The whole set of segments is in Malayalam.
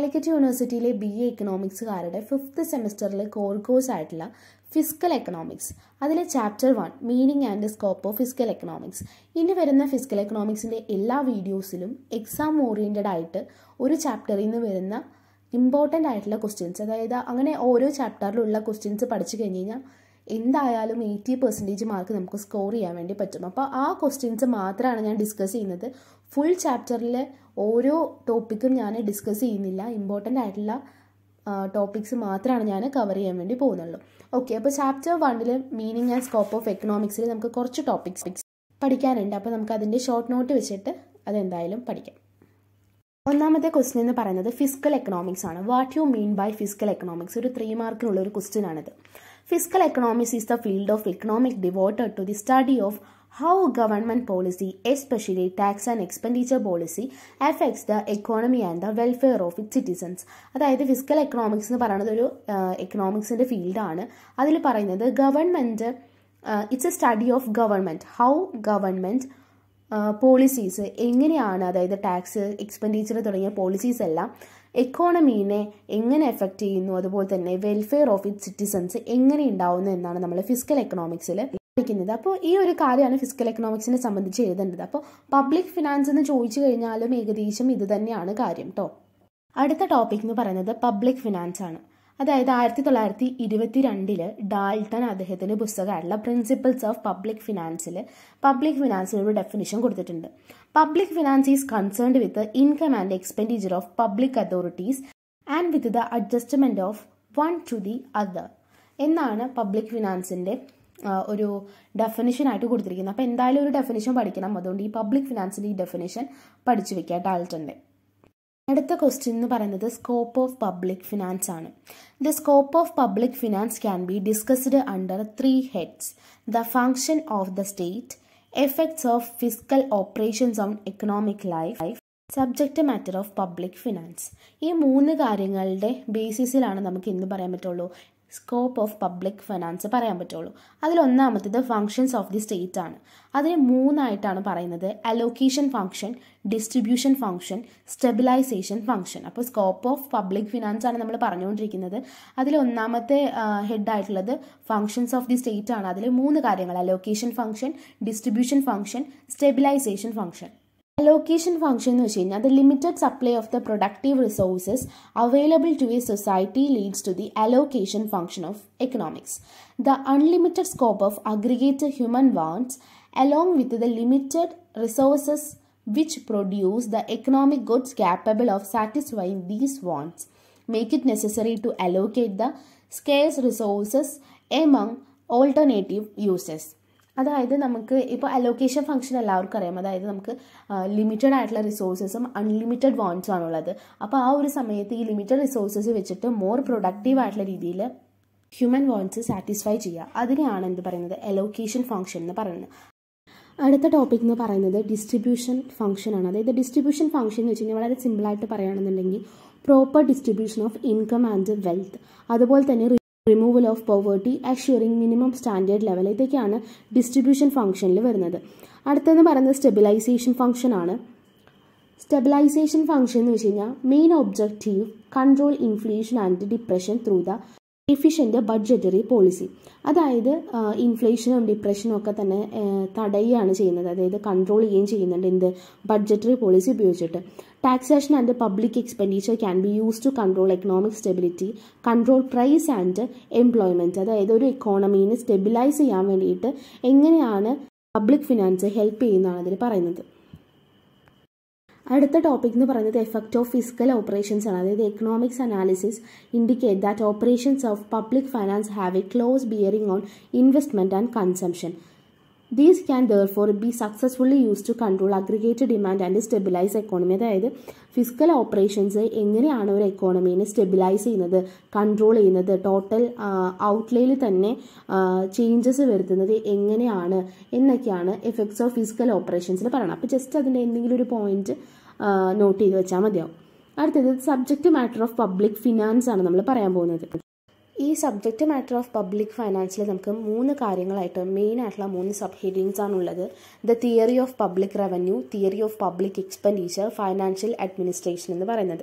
കാലിക്കറ്റ് യൂണിവേഴ്സിറ്റിയിലെ ബി എ എക്കണോമിക്സുകാരുടെ ഫിഫ്ത്ത് സെമിസ്റ്ററിലെ കോർ കോഴ്സ് ആയിട്ടുള്ള ഫിസിക്കൽ എക്കണോമിക്സ് അതിലെ chapter one meaning and scope of fiscal economics ഇനി വരുന്ന ഫിസിക്കൽ എക്കണോമിക്സിൻ്റെ എല്ലാ വീഡിയോസിലും എക്സാം ഓറിയൻറ്റഡ് ആയിട്ട് ഒരു ചാപ്റ്ററിൽ നിന്ന് വരുന്ന ഇമ്പോർട്ടൻ്റ് ആയിട്ടുള്ള ക്വസ്റ്റ്യൻസ് അതായത് അങ്ങനെ ഓരോ ചാപ്റ്ററിലുള്ള ക്വസ്റ്റ്യൻസ് പഠിച്ചു കഴിഞ്ഞ് കഴിഞ്ഞാൽ എന്തായാലും എയ്റ്റി പെർസെൻറ്റേജ് മാർക്ക് നമുക്ക് സ്കോർ ചെയ്യാൻ വേണ്ടി പറ്റും അപ്പോൾ ആ ക്വസ്റ്റ്യൻസ് മാത്രമാണ് ഞാൻ ഡിസ്കസ് ചെയ്യുന്നത് ഫുൾ ചാപ്റ്ററിലെ ഓരോ ടോപ്പിക്കും ഞാൻ ഡിസ്കസ് ചെയ്യുന്നില്ല ഇമ്പോർട്ടൻ്റ് ആയിട്ടുള്ള ടോപ്പിക്സ് മാത്രമാണ് ഞാൻ കവർ ചെയ്യാൻ വേണ്ടി പോകുന്നുള്ളൂ ഓക്കെ അപ്പോൾ ചാപ്റ്റർ വണ്ണിൽ മീനിങ് ആൻഡ് സ്കോപ്പ് ഓഫ് എക്കണോമിക്സിൽ നമുക്ക് കുറച്ച് ടോപ്പിക്സ് പഠിക്കാനുണ്ട് അപ്പോൾ നമുക്ക് അതിൻ്റെ ഷോർട്ട് നോട്ട് വെച്ചിട്ട് അതെന്തായാലും പഠിക്കാം ഒന്നാമത്തെ ക്വസ്റ്റ്യൻ എന്ന് പറയുന്നത് ഫിസിക്കൽ എക്കണോമിക്സ് ആണ് what you mean by fiscal economics ഒരു ത്രീ മാർക്കിനുള്ള ഒരു ക്വസ്റ്റ്യൻ ആണിത് fiscal economics is the field of economic devoted to the study of how government policy especially tax and expenditure policy affects the economy and the welfare of it citizens അതായത് ഫിസിക്കൽ എക്കണോമിക്സ് എന്ന് പറയുന്നത് ഒരു എക്കണോമിക്സിന്റെ ഫീൽഡാണ് അതിൽ പറയുന്നത് government it's a study of government how government policies എങ്ങനെയാണ് അതായത് ടാക്സ് എക്സ്പെൻഡിച്ചർ തുടങ്ങിയ പോളിസീസ് എല്ലാം എക്കോണമീനെ എങ്ങനെ എഫക്റ്റ് ചെയ്യുന്നു അതുപോലെ തന്നെ വെൽഫെയർ ഓഫ് ഇറ്റ് സിറ്റിസൺസ് എങ്ങനെ ഉണ്ടാവുന്നു എന്നാണ് നമ്മൾ ഫിസിക്കൽ എക്കണോമിക്സിൽ പഠിക്കുന്നത് അപ്പോൾ ഈ ഒരു കാര്യമാണ് ഫിസിക്കൽ എക്കണോമിക്സിനെ സംബന്ധിച്ച് എഴുതേണ്ടത് അപ്പോൾ പബ്ലിക് ഫിനാൻസ് എന്ന് ചോദിച്ചു കഴിഞ്ഞാലും ഏകദേശം ഇത് തന്നെയാണ് കാര്യം കേട്ടോ അടുത്ത ടോപ്പിക് എന്ന് പറയുന്നത് പബ്ലിക് ഫിനാൻസ് ആണ് അതായത് ആയിരത്തി തൊള്ളായിരത്തി ഇരുപത്തി രണ്ടില് ഡാൾട്ടൺ അദ്ദേഹത്തിന്റെ പുസ്തകമായിട്ടുള്ള പ്രിൻസിപ്പിൾസ് ഓഫ് പബ്ലിക് ഫിനാൻസിൽ പബ്ലിക് ഫിനാൻസിന് ഒരു ഡെഫിനിഷൻ കൊടുത്തിട്ടുണ്ട് public finance is concerned with income and expenditure of public authorities and with the adjustment of one to the other എന്നാണ് പബ്ലിക് ഫിനാൻസിന്റെ ഒരു ഡെഫിനിഷൻ ആയിട്ട് കൊടുത്തിരിക്കുന്നത് അപ്പോൾ എന്തായാലും ഒരു ഡെഫിനിഷൻ പഠിക്കണം അതുകൊണ്ട് ഈ പബ്ലിക് ഫിനാൻസിന്റെ ഈ ഡെഫിനിഷൻ പഠിച്ചു വെക്കുക ഡാൾട്ടന്റെ അടുത്ത ക്വസ്റ്റ്യൻ എന്ന് പറയുന്നത് സ്കോപ്പ് ഓഫ് പബ്ലിക് ഫിനാൻസ് ആണ് the scope of public finance can be discussed under three heads the function of the state effects of fiscal operations on economic life subject matter of public finance ഈ മൂന്ന് കാര്യങ്ങളുടെ ബേസിസിലാണ് നമുക്ക് ഇന്ന് പറയാൻ പറ്റുള്ളൂ സ്കോപ്പ് ഓഫ് പബ്ലിക് ഫിനാൻസ് പറയാൻ പറ്റുള്ളൂ അതിൽ ഒന്നാമത്തേത് ഫങ്ഷൻസ് ഓഫ് ദി സ്റ്റേറ്റ് ആണ് അതിന് മൂന്നായിട്ടാണ് പറയുന്നത് allocation function distribution function stabilization function അപ്പോൾ സ്കോപ്പ് ഓഫ് പബ്ലിക് ഫിനാൻസ് ആണ് നമ്മൾ പറഞ്ഞുകൊണ്ടിരിക്കുന്നത് അതിൽ ഒന്നാമത്തെ ഹെഡ് ആയിട്ടുള്ളത് ഫങ്ഷൻസ് ഓഫ് ദി സ്റ്റേറ്റ് ആണ് അതിൽ മൂന്ന് കാര്യങ്ങൾ allocation function distribution function stabilization function allocation function എന്ന് വെച്ച് കഴിഞ്ഞാൽ the limited supply of the productive resources available to a society leads to the allocation function of economics the unlimited scope of aggregate human wants along with the limited resources which produce the economic goods capable of satisfying these wants make it necessary to allocate the scarce resources among alternative uses അതായത് നമുക്ക് ഇപ്പോൾ അലോക്കേഷൻ ഫംഗ്ഷൻ എല്ലാവർക്കും അറിയാം അതായത് നമുക്ക് ലിമിറ്റഡ് ആയിട്ടുള്ള റിസോഴ്സസും അൺലിമിറ്റഡ് വാണ്ട്സും ആണുള്ളത് അപ്പോൾ ആ ഒരു സമയത്ത് ഈ ലിമിറ്റഡ് റിസോഴ്സസ് വെച്ചിട്ട് മോർ പ്രൊഡക്റ്റീവ് ആയിട്ടുള്ള രീതിയിൽ ഹ്യൂമൻ വാണ്ട്സ് സാറ്റിസ്ഫൈ ചെയ്യുക അതിനെയാണ് എന്ത് പറയുന്നത് അലോക്കേഷൻ ഫംഗ്ഷൻ എന്ന് പറയുന്നത് അടുത്ത ടോപ്പിക് എന്ന് പറയുന്നത് ഡിസ്ട്രിബ്യൂഷൻ ഫംഗ്ഷൻ ആണ് അതായത് ഡിസ്ട്രിബ്യൂഷൻ ഫംഗ്ഷൻ എന്ന് വെച്ച് കഴിഞ്ഞാൽ വളരെ സിമ്പിളായിട്ട് പറയുകയാണെന്നുണ്ടെങ്കിൽ proper distribution of income and wealth അതുപോലെ തന്നെ removal of poverty assuring minimum standard level ഇതൊക്കെയാണ് ഡിസ്ട്രിബ്യൂഷൻ ഫംഗ്ഷനിൽ വരുന്നത് അടുത്തെന്ന് പറയുന്നത് സ്റ്റെബിലൈസേഷൻ ഫംഗ്ഷൻ ആണ് സ്റ്റെബിലൈസേഷൻ ഫംഗ്ഷൻ എന്ന് വെച്ച് കഴിഞ്ഞാൽ main objective control inflation and depression through the efficient budgetary policy അതായത് ഇൻഫ്ലേഷനും ഡിപ്രഷനും ഒക്കെ തന്നെ തടയുകയാണ് ചെയ്യുന്നത് അതായത് കൺട്രോൾ ചെയ്യുകയും ചെയ്യുന്നുണ്ട് എന്ത് ബഡ്ജറ്ററി പോളിസി ഉപയോഗിച്ചിട്ട് taxation and public expenditure can be use to control economic stability control price and employment അതായത് ഒരു എക്കോണമീനെ സ്റ്റെബിലൈസ് ചെയ്യാൻ വേണ്ടിയിട്ട് എങ്ങനെയാണ് പബ്ലിക് ഫിനാൻസ് ഹെൽപ്പ് ചെയ്യുന്നതാണ് അതിൽ പറയുന്നത് അടുത്ത ടോപ്പിക് എന്ന് പറയുന്നത് എഫക്റ്റ് ഓഫ് ഫിസിക്കൽ ഓപ്പറേഷൻസ് ആണ് അതായത് economics analysis indicate that operations of public finance have a close bearing on investment and consumption these can therefore be successfully use to control aggregated demand and stabilise economy അതായത് ഫിസിക്കൽ ഓപ്പറേഷൻസ് എങ്ങനെയാണ് ഒരു എക്കോണമീനെ സ്റ്റെബിലൈസ് ചെയ്യുന്നത് കൺട്രോൾ ചെയ്യുന്നത് ടോട്ടൽ ഔട്ട്ലേയിൽ തന്നെ ചേഞ്ചസ് വരുത്തുന്നത് എങ്ങനെയാണ് എന്നൊക്കെയാണ് എഫക്ട്സ് ഓഫ് ഫിസിക്കൽ ഓപ്പറേഷൻസിൽ പറയുന്നത് അപ്പോൾ ജസ്റ്റ് അതിൻ്റെ എന്തെങ്കിലും ഒരു പോയിന്റ് നോട്ട് ചെയ്ത് വെച്ചാൽ മതിയാവും അടുത്തത് subject matter of public finance ആണ് നമ്മൾ പറയാൻ പോകുന്നത് ഈ സബ്ജക്റ്റ് മാറ്റർ ഓഫ് പബ്ലിക് ഫൈനാൻസിൽ നമുക്ക് മൂന്ന് കാര്യങ്ങളായിട്ട് മെയിൻ ആയിട്ടുള്ള മൂന്ന് സബ് ഹെഡിങ്സ് ആണുള്ളത് the theory of public revenue theory of public expenditure financial administration എന്ന് പറയുന്നത്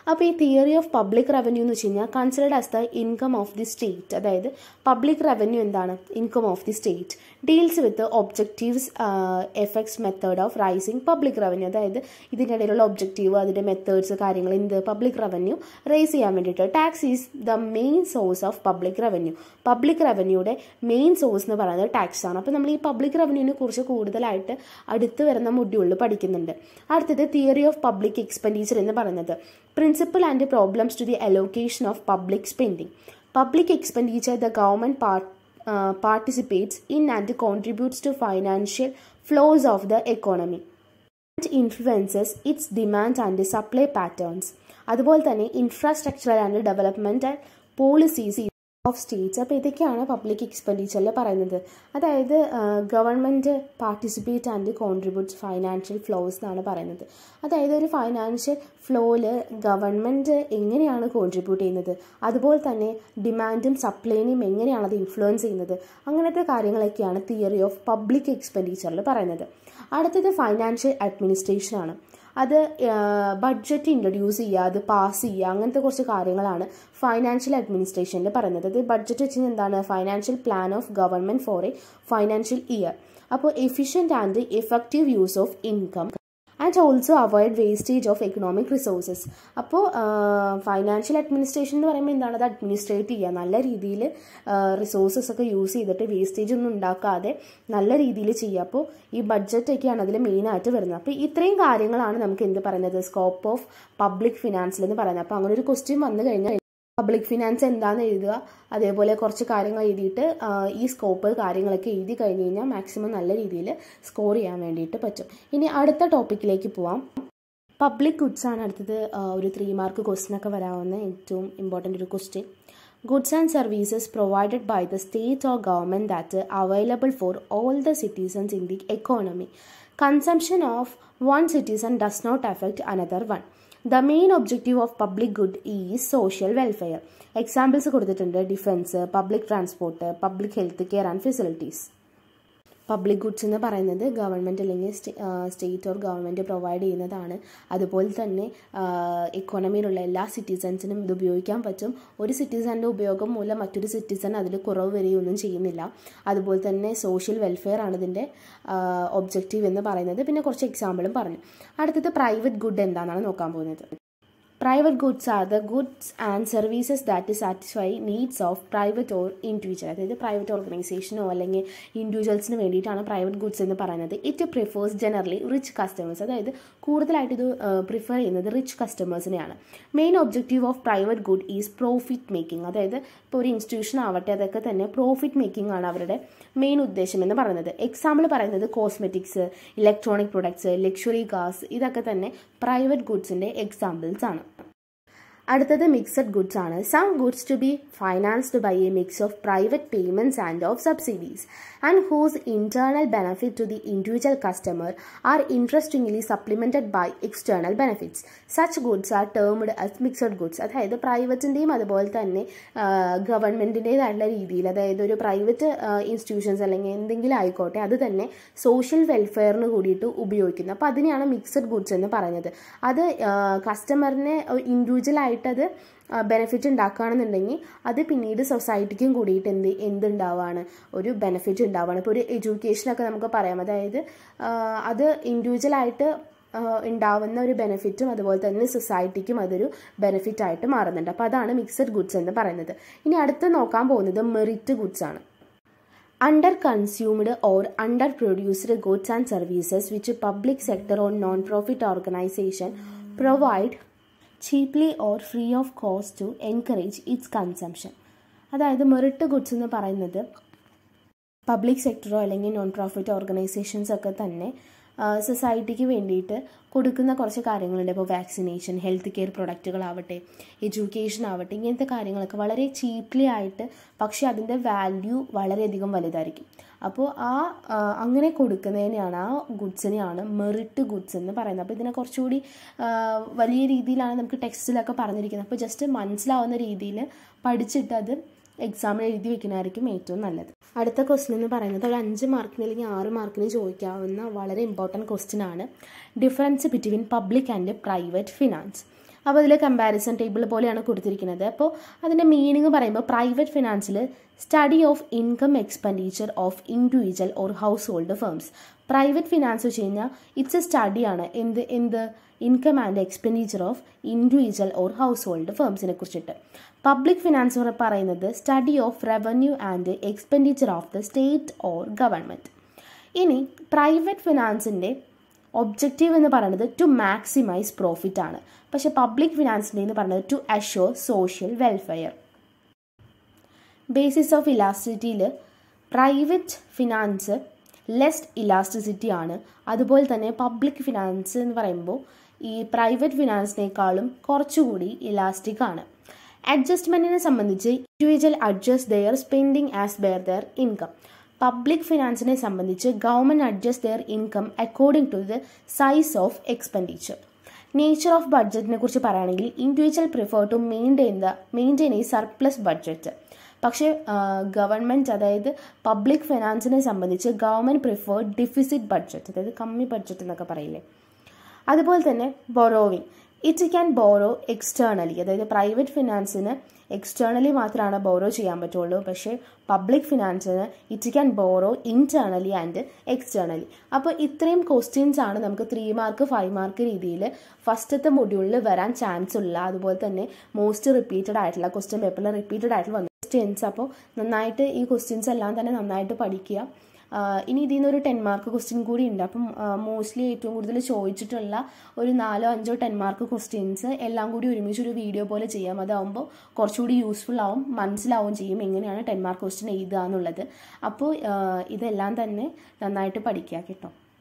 അപ്പോൾ ഈ തിയറി ഓഫ് പബ്ലിക് റവന്യൂ എന്ന് വെച്ച് കഴിഞ്ഞാൽ considered as the income of the state അതായത് പബ്ലിക് റവന്യൂ എന്താണ് income of the state deals with objectives effects method of raising public revenue അതായത് ഇതിൻ്റെ ഇടയിലുള്ള ഒബ്ജക്റ്റീവ് അതിൻ്റെ മെത്തേഡ്സ് കാര്യങ്ങൾ എന്ത് പബ്ലിക് റവന്യൂ റേസ് ചെയ്യാൻ വേണ്ടിയിട്ട് tax is the main source of public revenue public റവന്യൂയുടെ മെയിൻ സോഴ്സ് എന്ന് പറയുന്നത് ടാക്സ് ആണ് അപ്പോൾ നമ്മൾ ഈ പബ്ലിക് റവന്യൂവിനെ കുറിച്ച് കൂടുതലായിട്ട് അടുത്ത് വരുന്ന മൊഡ്യൂളിൽ പഠിക്കുന്നുണ്ട് അടുത്തത് തിയറി ഓഫ് പബ്ലിക് എക്സ്പെൻഡിച്ചർ എന്ന് പറയുന്നത് principal and problems to the allocation of public spending public expenditure the government part participates in and contributes to financial flows of the economy and influences its demand and supply patterns അതുപോലെ തന്നെ infrastructural and development policies of states അപ്പോൾ ഇതൊക്കെയാണ് പബ്ലിക് എക്സ്പെൻഡിച്ചറിൽ പറയുന്നത് അതായത് government participate and contributes financial flows എന്നാണ് പറയുന്നത് അതായത് ഒരു ഫൈനാൻഷ്യൽ ഫ്ലോയിൽ ഗവൺമെൻറ് എങ്ങനെയാണ് കോൺട്രിബ്യൂട്ട് ചെയ്യുന്നത് അതുപോലെ തന്നെ ഡിമാൻഡും സപ്ലൈനെയും എങ്ങനെയാണ് അത് ഇൻഫ്ലുവൻസ് ചെയ്യുന്നത് അങ്ങനത്തെ കാര്യങ്ങളൊക്കെയാണ് തിയറി ഓഫ് പബ്ലിക് എക്സ്പെൻഡിച്ചറിൽ പറയുന്നത് അടുത്തത് ഫൈനാൻഷ്യൽ അഡ്മിനിസ്ട്രേഷൻ ആണ് അത് ബഡ്ജറ്റ് ഇൻട്രൊഡ്യൂസ് ചെയ്യുക അത് പാസ് ചെയ്യുക അങ്ങനത്തെ കുറച്ച് കാര്യങ്ങളാണ് ഫൈനാൻഷ്യൽ അഡ്മിനിസ്ട്രേഷനിൽ പറയുന്നത് അത് ബഡ്ജറ്റ് വെച്ച് എന്താണ് financial plan of government for a financial year അപ്പോൾ efficient and effective use of income and also avoid wastage of economic resources അപ്പോൾ ഫൈനാൻഷ്യൽ അഡ്മിനിസ്ട്രേഷൻ എന്ന് പറയുമ്പോൾ എന്താണ് അത് അഡ്മിനിസ്ട്രേറ്റ് ചെയ്യുക നല്ല രീതിയിൽ റിസോഴ്സസ് ഒക്കെ യൂസ് ചെയ്തിട്ട് വേസ്റ്റേജ് ഒന്നും ഉണ്ടാക്കാതെ നല്ല രീതിയിൽ ചെയ്യുക അപ്പോൾ ഈ ബഡ്ജറ്റൊക്കെയാണ് അതിൽ മെയിനായിട്ട് വരുന്നത് അപ്പോൾ ഇത്രയും കാര്യങ്ങളാണ് നമുക്ക് എന്ത് പറയുന്നത് സ്കോപ്പ് ഓഫ് പബ്ലിക് ഫിനാൻസിൽ എന്ന് പറയുന്നത് അപ്പോൾ അങ്ങനെ ഒരു ക്വസ്റ്റ്യൻ വന്നു കഴിഞ്ഞാൽ പബ്ലിക് ഫിനാൻസ് എന്താണെന്ന് എഴുതുക അതേപോലെ കുറച്ച് കാര്യങ്ങൾ എഴുതിയിട്ട് ഈ സ്കോപ്പ് കാര്യങ്ങളൊക്കെ എഴുതി കഴിഞ്ഞ് കഴിഞ്ഞാൽ മാക്സിമം നല്ല രീതിയിൽ സ്കോർ ചെയ്യാൻ വേണ്ടിയിട്ട് പറ്റും ഇനി അടുത്ത ടോപ്പിക്കിലേക്ക് പോവാം പബ്ലിക് ഗുഡ്സ് ആണ് അടുത്തത് ഒരു ത്രീ മാർക്ക് ക്വസ്റ്റ്യൻ ഒക്കെ വരാവുന്ന ഏറ്റവും ഇമ്പോർട്ടൻ്റ് ഒരു question goods and services provided by the state or government that available for all the citizens in the economy consumption of one citizen does not affect another one the main objective of public good is social welfare examples കൊടുത്തിട്ടുണ്ട് defence public transport public health care and facilities public goods എന്ന് പറയുന്നത് ഗവൺമെൻറ് അല്ലെങ്കിൽ സ്റ്റേറ്റ് ഓർ ഗവൺമെൻറ് പ്രൊവൈഡ് ചെയ്യുന്നതാണ് അതുപോലെ തന്നെ എക്കോണമിയിലുള്ള എല്ലാ സിറ്റിസൺസിനും ഇത് ഉപയോഗിക്കാൻ പറ്റും ഒരു സിറ്റിസൻ്റെ ഉപയോഗം മൂലം മറ്റൊരു സിറ്റിസൺ അതിൽ കുറവ് വരികയൊന്നും ചെയ്യുന്നില്ല അതുപോലെ തന്നെ സോഷ്യൽ വെൽഫെയർ ആണ് ഇതിൻ്റെ ഒബ്ജക്റ്റീവ് എന്ന് പറയുന്നത് പിന്നെ കുറച്ച് എക്സാമ്പിളും പറഞ്ഞു അടുത്തത് പ്രൈവറ്റ് ഗുഡ് എന്താണെന്നാണ് നോക്കാൻ പോകുന്നത് private goods are the goods and services that satisfy needs of private or individual അതായത് പ്രൈവറ്റ് ഓർഗനൈസേഷനോ അല്ലെങ്കിൽ ഇൻഡിവിജ്വൽസിന് വേണ്ടിയിട്ടാണ് പ്രൈവറ്റ് ഗുഡ്സ് എന്ന് പറയുന്നത് it prefers generally rich customers അതായത് കൂടുതലായിട്ട് ഇത് പ്രിഫർ ചെയ്യുന്നത് റിച്ച് കസ്റ്റമേഴ്സിനെയാണ് main objective of private good is profit making അതായത് ഇപ്പോൾ ഒരു ഇൻസ്റ്റിറ്റ്യൂഷൻ ആവട്ടെ അതൊക്കെ തന്നെ പ്രോഫിറ്റ് മേക്കിംഗ് ആണ് അവരുടെ മെയിൻ ഉദ്ദേശം എന്ന് പറയുന്നത് എക്സാമ്പിൾ പറയുന്നത് cosmetics electronic products luxury cars ഇതൊക്കെ തന്നെ പ്രൈവറ്റ് ഗുഡ്സിൻ്റെ എക്സാമ്പിൾസ് ആണ് അടുത്തത് മിക്സഡ് ഗുഡ്സ് ആണ് some goods to be financed by a mix of private payments and of subsidies and whose internal benefit to the individual customer are interestingly supplemented by external benefits such goods are termed as mixed goods അതായത് പ്രൈവറ്റിൻ്റെയും അതുപോലെ തന്നെ ഗവൺമെൻറ്റിൻ്റേതായിട്ടുള്ള രീതിയിൽ അതായത് ഒരു പ്രൈവറ്റ് ഇൻസ്റ്റിറ്റ്യൂഷൻസ് അല്ലെങ്കിൽ എന്തെങ്കിലും ആയിക്കോട്ടെ അത് തന്നെ സോഷ്യൽ വെൽഫെയറിന് കൂടിയിട്ട് ഉപയോഗിക്കുന്നു അപ്പോൾ അതിനെയാണ് മിക്സഡ് ഗുഡ്സ് എന്ന് പറയുന്നത് അത് കസ്റ്റമറിനെ ഇൻഡിവിജ്വൽ ആയിട്ടത് ബെനിഫിറ്റ് ഉണ്ടാക്കുകയാണെന്നുണ്ടെങ്കിൽ അത് പിന്നീട് സൊസൈറ്റിക്കും കൂടിയിട്ട് എന്ത് എന്തുണ്ടാവുകയാണ് ഒരു ബെനിഫിറ്റ് ഉണ്ടാവുകയാണ് ഇപ്പോൾ ഒരു എഡ്യൂക്കേഷനൊക്കെ നമുക്ക് പറയാം അതായത് അത് ഇൻഡിവിജ്വലായിട്ട് ഉണ്ടാവുന്ന ഒരു ബെനിഫിറ്റും അതുപോലെ തന്നെ സൊസൈറ്റിക്കും അതൊരു ബെനിഫിറ്റ് ആയിട്ട് മാറുന്നുണ്ട് അപ്പോൾ അതാണ് മിക്സഡ് ഗുഡ്സ് എന്ന് പറയുന്നത് ഇനി അടുത്ത് നോക്കാൻ പോകുന്നത് മെറിറ്റ് ഗുഡ്സ് ആണ് under consumed or under produced goods and services which public sector or non profit organisation provide cheaply or free of cost to encourage its consumption അതായത് മെറിറ്റ് ഗുഡ്സ് എന്ന് പറയുന്നത് പബ്ലിക് സെക്ടറോ അല്ലെങ്കിൽ നോൺ പ്രോഫിറ്റ് ഓർഗനൈസേഷൻസ് ഒക്കെ തന്നെ സൊസൈറ്റിക്ക് വേണ്ടിയിട്ട് കൊടുക്കുന്ന കുറച്ച് കാര്യങ്ങളുണ്ട് ഇപ്പോൾ വാക്സിനേഷൻ ഹെൽത്ത് കെയർ പ്രൊഡക്റ്റുകളാവട്ടെ എഡ്യൂക്കേഷൻ ആവട്ടെ ഇങ്ങനത്തെ കാര്യങ്ങളൊക്കെ വളരെ ചീപ്ലി ആയിട്ട് പക്ഷേ അതിൻ്റെ വാല്യൂ വളരെയധികം വലുതായിരിക്കും അപ്പോൾ ആ അങ്ങനെ കൊടുക്കുന്നതിനെയാണ് ആ ഗുഡ്സിനെയാണ് മെറിറ്റ് ഗുഡ്സ് എന്ന് പറയുന്നത് അപ്പോൾ ഇതിനെ കുറച്ചുകൂടി വലിയ രീതിയിലാണ് നമുക്ക് ടെക്സ്റ്റിലൊക്കെ പറഞ്ഞിരിക്കുന്നത് അപ്പോൾ ജസ്റ്റ് മനസ്സിലാവുന്ന രീതിയിൽ പഠിച്ചിട്ട് അത് എക്സാമിന് എഴുതി വെക്കുന്നതായിരിക്കും ഏറ്റവും നല്ലത് അടുത്ത ക്വസ്റ്റ്യൻ എന്ന് പറയുന്നത് ഒരു അഞ്ച് മാർക്കിന് അല്ലെങ്കിൽ ആറ് മാർക്കിന് ചോദിക്കാവുന്ന വളരെ ഇമ്പോർട്ടൻറ്റ് ക്വസ്റ്റ്യൻ ആണ് difference between public and private finance അപ്പോൾ അതിൽ കമ്പാരിസൺ ടേബിൾ പോലെയാണ് കൊടുത്തിരിക്കുന്നത് അപ്പോൾ അതിൻ്റെ മീനിങ് പറയുമ്പോൾ പ്രൈവറ്റ് ഫിനാൻസിൽ study of income expenditure of individual or household firms private finance വെച്ച് കഴിഞ്ഞാൽ ഇറ്റ്സ് എ സ്റ്റഡിയാണ് എന്ത് എന്ത് income and expenditure of individual or household ഫേംസിനെ കുറിച്ചിട്ട് പബ്ലിക് ഫിനാൻസ് പറയുന്നത് study of revenue and expenditure of the state or government ഇനി പ്രൈവറ്റ് ഫിനാൻസിൻ്റെ ഒബ്ജക്റ്റീവ് എന്ന് പറയുന്നത് ടു മാക്സിമൈസ് പ്രോഫിറ്റ് ആണ് പക്ഷെ പബ്ലിക് ഫിനാൻസിൻ്റെ എന്ന് പറയുന്നത് to assure social welfare basis of ഇലാസ്റ്റിറ്റിയിൽ പ്രൈവറ്റ് ഫിനാൻസ് ലെസ് ഇലാസ്റ്റിസിറ്റി ആണ് അതുപോലെ തന്നെ പബ്ലിക് ഫിനാൻസ് എന്ന് പറയുമ്പോൾ ഈ പ്രൈവറ്റ് ഫിനാൻസിനേക്കാളും കുറച്ചുകൂടി ഇലാസ്റ്റിക് ആണ് അഡ്ജസ്റ്റ്മെൻറ്റിനെ സംബന്ധിച്ച് individual adjust their spending as per their income public ഫിനാൻസിനെ സംബന്ധിച്ച് government adjust their income according to the size of expenditure nature of ബഡ്ജറ്റിനെ കുറിച്ച് പറയുകയാണെങ്കിൽ individual prefer to maintain the maintain ഈ സർപ്ലസ് ബഡ്ജറ്റ് പക്ഷേ ഗവൺമെൻറ് അതായത് പബ്ലിക് ഫിനാൻസിനെ സംബന്ധിച്ച് ഗവൺമെൻറ് പ്രിഫർ ഡിഫിസിറ്റ് ബഡ്ജറ്റ് അതായത് കമ്മി ബഡ്ജറ്റ് എന്നൊക്കെ പറയില്ലേ അതുപോലെ തന്നെ borrowing it can borrow externally അതായത് പ്രൈവറ്റ് ഫിനാൻസിന് എക്സ്റ്റേണലി മാത്രമാണ് ബോറോ ചെയ്യാൻ പറ്റുള്ളൂ പക്ഷേ പബ്ലിക് ഫിനാൻസിന് it can borrow internally and externally അപ്പോൾ ഇത്രയും ക്വസ്റ്റ്യൻസ് ആണ് നമുക്ക് ത്രീ മാർക്ക് ഫൈവ് മാർക്ക് രീതിയിൽ ഫസ്റ്റത്തെ മൊഡ്യൂളിൽ വരാൻ ചാൻസ് ഉള്ള അതുപോലെ തന്നെ മോസ്റ്റ് റിപ്പീറ്റഡ് ആയിട്ടുള്ള ക്വസ്റ്റ്യൻ പേപ്പറിൽ റിപ്പീറ്റഡ് ആയിട്ട് വന്ന ക്വസ്റ്റ്യൻസ് അപ്പോൾ നന്നായിട്ട് ഈ ക്വസ്റ്റ്യൻസ് എല്ലാം തന്നെ നന്നായിട്ട് പഠിക്കുക ഇനി ഇതിൽ നിന്നൊരു ടെൻ മാർക്ക് ക്വസ്റ്റ്യൻ കൂടി ഉണ്ട് അപ്പം മോസ്റ്റ്ലി ഏറ്റവും കൂടുതൽ ചോദിച്ചിട്ടുള്ള ഒരു നാലോ അഞ്ചോ ടെൻ മാർക്ക് ക്വസ്റ്റ്യൻസ് എല്ലാം കൂടി ഒരുമിച്ച് ഒരു വീഡിയോ പോലെ ചെയ്യാം അതാവുമ്പോൾ കുറച്ചുകൂടി യൂസ്ഫുൾ ആവും മനസ്സിലാവും ചെയ്യും എങ്ങനെയാണ് ടെൻ മാർക്ക് ക്വസ്റ്റ്യൻ എഴുതുക എന്നുള്ളത് അപ്പോൾ ഇതെല്ലാം തന്നെ നന്നായിട്ട് പഠിക്കുക കേട്ടോ